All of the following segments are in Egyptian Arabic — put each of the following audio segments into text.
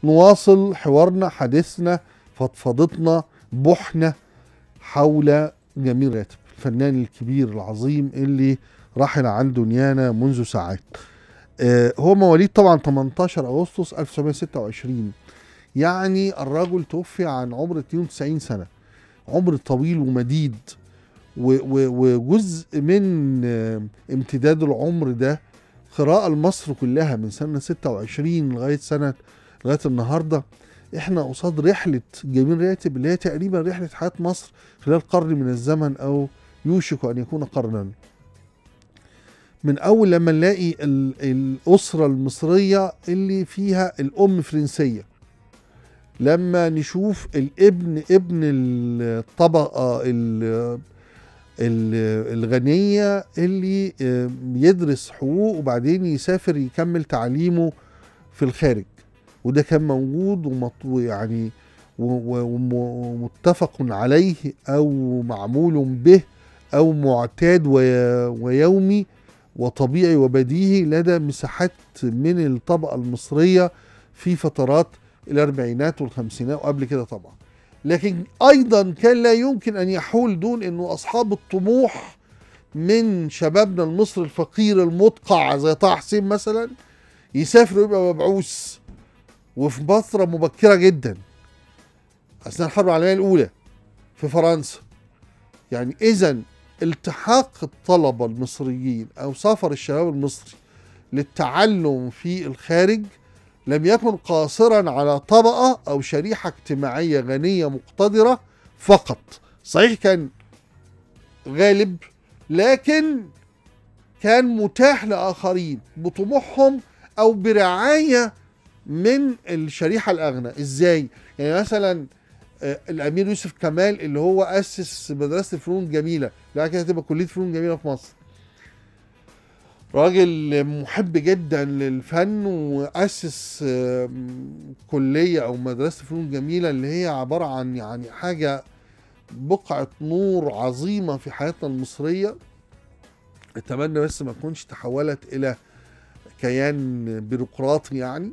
نواصل حوارنا حديثنا فضفضتنا بحنا حول جميل راتب الفنان الكبير العظيم اللي رحل عن دنيانا منذ ساعات آه، هو مواليد طبعا 18 اغسطس 1926 يعني الرجل توفي عن عمر 92 سنه عمر طويل ومديد و- و- وجزء من آه، امتداد العمر ده قراءة لمصر كلها من سنة 26 لغاية سنة لغاية النهاردة احنا قصاد رحلة جميل راتب اللي هي تقريبا رحلة حياة مصر خلال قرن من الزمن او يوشك ان يكون قرنا من اول لما نلاقي ال- الاسرة المصرية اللي فيها الام فرنسية لما نشوف الابن ابن الطبقة ال- ال- الغنية اللي آه، يدرس حقوق وبعدين يسافر يكمل تعليمه في الخارج وده كان موجود ومط- ويعني و- و- وم- ومتفق عليه او معمول به او معتاد وي- ويومي وطبيعي وبديهي لدى مساحات من الطبقة المصرية في فترات الاربعينات والخمسينات وقبل كده طبعا لكن ايضا كان لا يمكن ان يحول دون انه اصحاب الطموح من شبابنا المصري الفقير المدقع زي طه حسين مثلا يسافر ويبقى مبعوث وفي فترة مبكرة جدا أثناء الحرب العالمية الأولى في فرنسا يعني إذا التحاق الطلبة المصريين أو سفر الشباب المصري للتعلم في الخارج لم يكن قاصرا على طبقة أو شريحة اجتماعية غنية مقتدرة فقط صحيح كان غالب لكن كان متاح لآخرين بطموحهم أو برعاية من الشريحة الأغنى إزاي؟ يعني مثلا آه، الأمير يوسف كمال اللي هو أسس مدرسة الفنون الجميلة اللي كده هتبقى كلية فنون جميلة في مصر راجل محب جدا للفن وأسس آم، كلية أو مدرسة فنون جميلة اللي هي عبارة عن يعني حاجة بقعة نور عظيمة في حياتنا المصرية اتمنى بس ما تكونش تحولت إلى كيان بيروقراطي يعني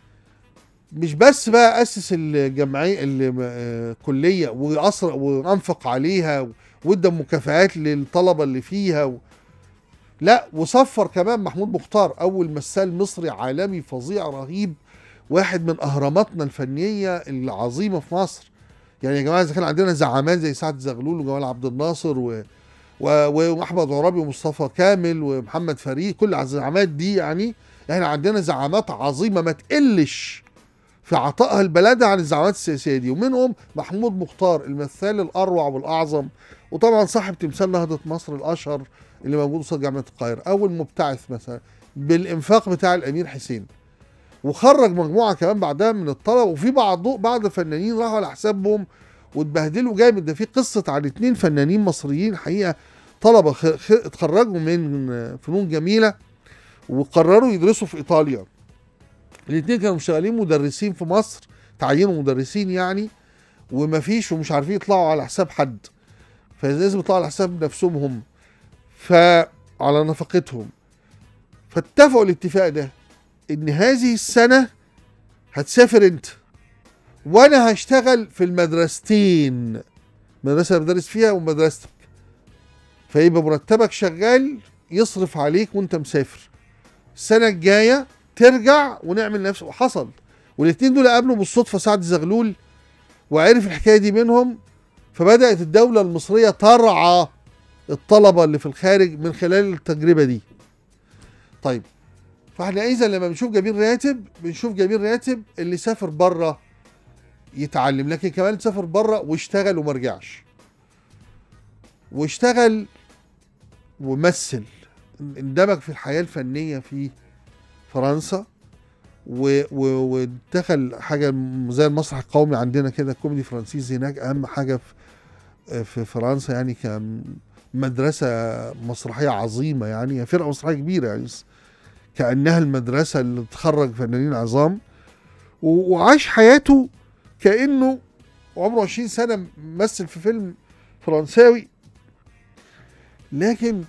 مش بس بقى أسس الجمعية الكلية وأسر وأنفق عليها وادى مكافآت للطلبة اللي فيها و... لا وصفر كمان محمود مختار اول مثال مصري عالمي فظيع رهيب واحد من اهراماتنا الفنيه العظيمه في مصر يعني يا جماعه اذا كان عندنا زعامات زي سعد زغلول وجمال عبد الناصر و... و... واحمد عرابي ومصطفى كامل ومحمد فريد كل الزعامات دي يعني احنا عندنا زعامات عظيمه ما تقلش في عطائها البلد عن الزعامات السياسيه دي ومنهم محمود مختار المثال الاروع والاعظم وطبعا صاحب تمثال نهضه مصر الاشهر اللي موجود قصاد جامعه القاهره اول مبتعث مثلا بالانفاق بتاع الامير حسين وخرج مجموعه كمان بعدها من الطلبه وفي بعض بعض الفنانين راحوا على حسابهم واتبهدلوا جامد ده في قصه عن اتنين فنانين مصريين حقيقه طلبه خ- خ- اتخرجوا من فنون جميله وقرروا يدرسوا في ايطاليا الاتنين كانوا شغالين مدرسين في مصر تعينوا مدرسين يعني ومفيش ومش عارفين يطلعوا على حساب حد فلازم يطلعوا على حساب نفسهم هم فعلى نفقتهم فاتفقوا الاتفاق ده ان هذه السنة هتسافر انت وانا هشتغل في المدرستين مدرسة اللي بدرس فيها ومدرستك فيبقى مرتبك شغال يصرف عليك وانت مسافر السنة الجاية ترجع ونعمل نفس وحصل والاتنين دول قابلوا بالصدفة سعد زغلول وعرف الحكاية دي منهم فبدأت الدولة المصرية ترعى الطلبة اللي في الخارج من خلال التجربة دي طيب فاحنا اذا لما بنشوف جميل راتب بنشوف جميل راتب اللي سافر بره يتعلم لكن كمان سافر بره واشتغل وما رجعش واشتغل ومثل اندمج في الحياة الفنية في فرنسا و- و- ودخل حاجة زي المسرح القومي عندنا كده كوميدي فرانسيزي هناك أهم حاجة في في فرنسا يعني كان مدرسة مسرحية عظيمة يعني هي فرقة مسرحية كبيرة يعني كأنها المدرسة اللي تخرج فنانين عظام و- وعاش حياته كأنه عمره 20 سنة مثل في فيلم فرنساوي لكن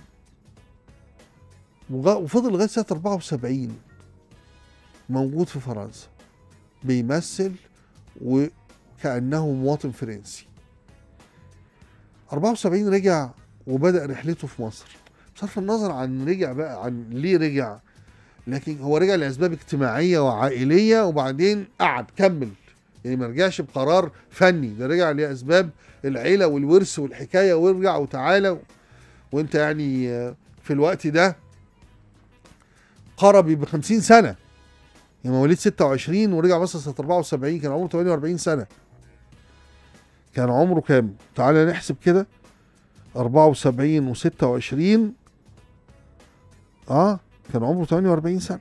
وغ- وفضل لغاية سنة 74 موجود في فرنسا بيمثل وكأنه مواطن فرنسي 74 رجع وبدأ رحلته في مصر بصرف النظر عن رجع بقى عن ليه رجع لكن هو رجع لأسباب اجتماعية وعائلية وبعدين قعد كمل يعني ما رجعش بقرار فني ده رجع لأسباب العيلة والورث والحكاية وارجع وتعالى و... وانت يعني آه، في الوقت ده قربي ب 50 سنة يعني مواليد 26 ورجع مصر سنة 74 كان عمره 48 سنة كان عمره كام؟ تعالى نحسب كده 74 و26 اه كان عمره 48 سنة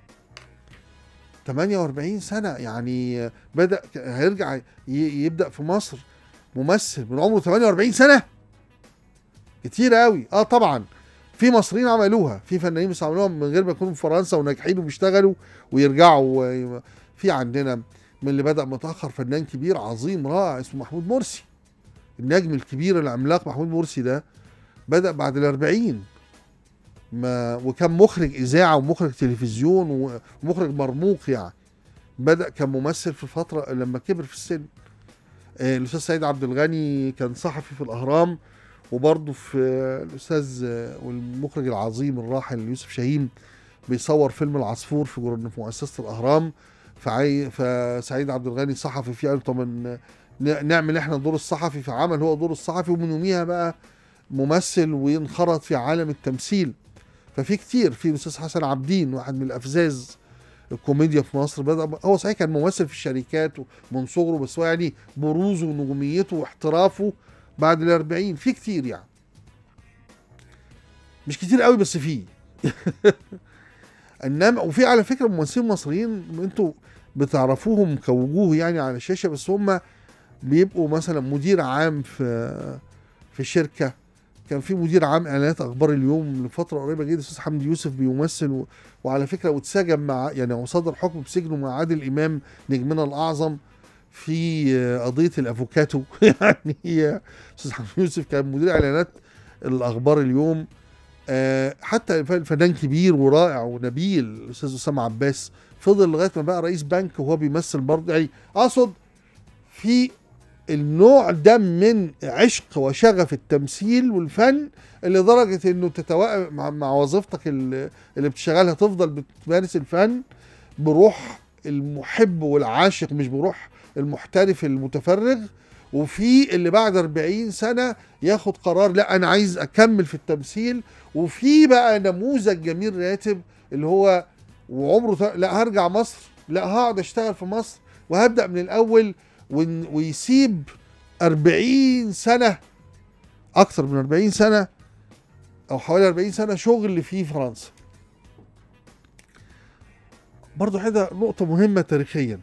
48 سنة يعني بدأ هيرجع ي- يبدأ في مصر ممثل من عمره 48 سنة كتير قوي اه طبعا في مصريين عملوها في فنانين بس عملوها من غير ما يكونوا في فرنسا وناجحين وبيشتغلوا ويرجعوا و- في عندنا من اللي بدأ متأخر فنان كبير عظيم رائع اسمه محمود مرسي النجم الكبير العملاق محمود مرسي ده بدأ بعد الأربعين ما وكان مخرج إذاعة ومخرج تلفزيون ومخرج مرموق يعني بدأ كممثل في فترة لما كبر في السن آه، الأستاذ سيد عبد الغني كان صحفي في الأهرام وبرضه في آه، الأستاذ آه، والمخرج العظيم الراحل يوسف شاهين بيصور فيلم العصفور في جر- في مؤسسة الأهرام فعي فسعيد عبد الغني صحفي فيه قال طب ن- ن- نعمل احنا دور الصحفي فعمل هو دور الصحفي ومن يوميها بقى ممثل وينخرط في عالم التمثيل ففي كتير في الاستاذ حسن عابدين واحد من الافزاز الكوميديا في مصر بدا هو صحيح كان ممثل في الشركات من صغره بس هو يعني بروزه ونجوميته واحترافه بعد الأربعين في كتير يعني مش كتير قوي بس في انما وفي على فكره ممثلين مصريين انتوا بتعرفوهم كوجوه يعني على الشاشه بس هم بيبقوا مثلا مدير عام في في شركه كان في مدير عام اعلانات اخبار اليوم لفتره قريبه جدا الاستاذ حمدي يوسف بيمثل و... وعلى فكره واتسجن مع يعني هو صدر حكم بسجنه مع عادل امام نجمنا الاعظم في قضيه الافوكاتو يعني استاذ حمدي يوسف كان مدير اعلانات الاخبار اليوم آه، حتى الفنان كبير ورائع ونبيل الاستاذ اسامه عباس فضل لغايه ما بقى رئيس بنك وهو بيمثل برضه يعني اقصد في النوع ده من عشق وشغف التمثيل والفن اللي درجه انه تتوائم مع, مع وظيفتك اللي اللي بتشتغلها تفضل بتمارس الفن بروح المحب والعاشق مش بروح المحترف المتفرغ وفي اللي بعد 40 سنه ياخد قرار لا انا عايز اكمل في التمثيل وفي بقى نموذج جميل راتب اللي هو وعمره ت- لا هرجع مصر لا هقعد اشتغل في مصر وهبدا من الاول ون- ويسيب 40 سنه اكثر من 40 سنه او حوالي 40 سنه شغل في فرنسا برضو هذا نقطة مهمة تاريخيا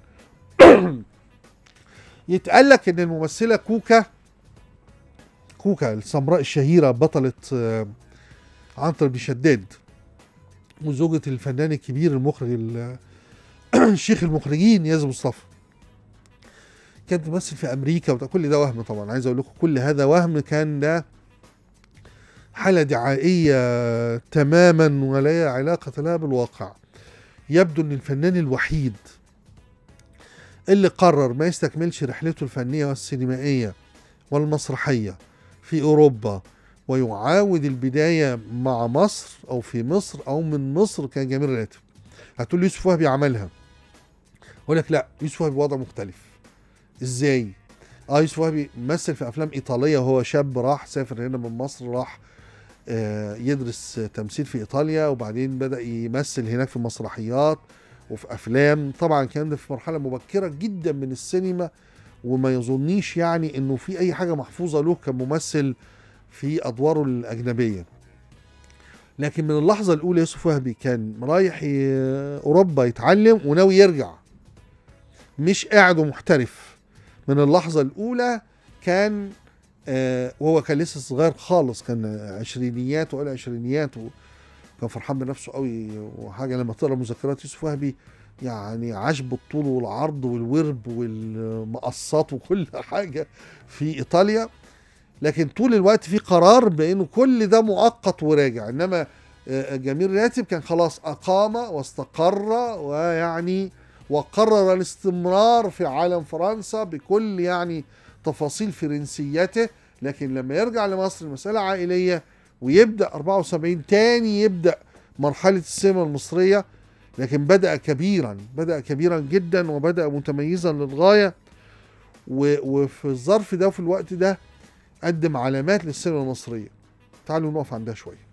يتقال لك ان الممثلة كوكا كوكا السمراء الشهيرة بطلة آه، عنتر بن شداد وزوجة الفنان الكبير المخرج ال- شيخ المخرجين ياز مصطفى كانت تمثل في امريكا وده كل ده وهم طبعا عايز اقول لكم كل هذا وهم كان ده حالة دعائية تماما ولا علاقة لها بالواقع يبدو ان الفنان الوحيد اللي قرر ما يستكملش رحلته الفنية والسينمائية والمسرحية في أوروبا ويعاود البداية مع مصر أو في مصر أو من مصر كان جميل راتب هتقول لي يوسف وهبي عملها أقول لك لا يوسف وهبي وضع مختلف إزاي؟ اه يوسف وهبي مثل في افلام ايطاليه وهو شاب راح سافر هنا من مصر راح آه، يدرس تمثيل في ايطاليا وبعدين بدا يمثل هناك في مسرحيات وفي افلام طبعا الكلام ده في مرحله مبكره جدا من السينما وما يظنيش يعني انه في اي حاجه محفوظه له كممثل في ادواره الاجنبيه لكن من اللحظه الاولى يوسف وهبي كان رايح ي- اوروبا يتعلم وناوي يرجع مش قاعد ومحترف من اللحظه الاولى كان آه وهو كان لسه صغير خالص كان عشرينيات ولا عشرينيات وكان فرحان بنفسه قوي وحاجه لما تقرا مذكرات يوسف وهبي يعني عاش بالطول والعرض والورب والمقصات وكل حاجه في ايطاليا لكن طول الوقت في قرار بانه كل ده مؤقت وراجع انما آه، جميل راتب كان خلاص اقام واستقر ويعني وقرر الاستمرار في عالم فرنسا بكل يعني تفاصيل فرنسيته لكن لما يرجع لمصر المسألة عائلية ويبدأ 74 تاني يبدأ مرحلة السينما المصرية لكن بدأ كبيرا بدأ كبيرا جدا وبدأ متميزا للغاية و- وفي الظرف ده وفي الوقت ده قدم علامات للسينما المصرية تعالوا نقف عندها شوية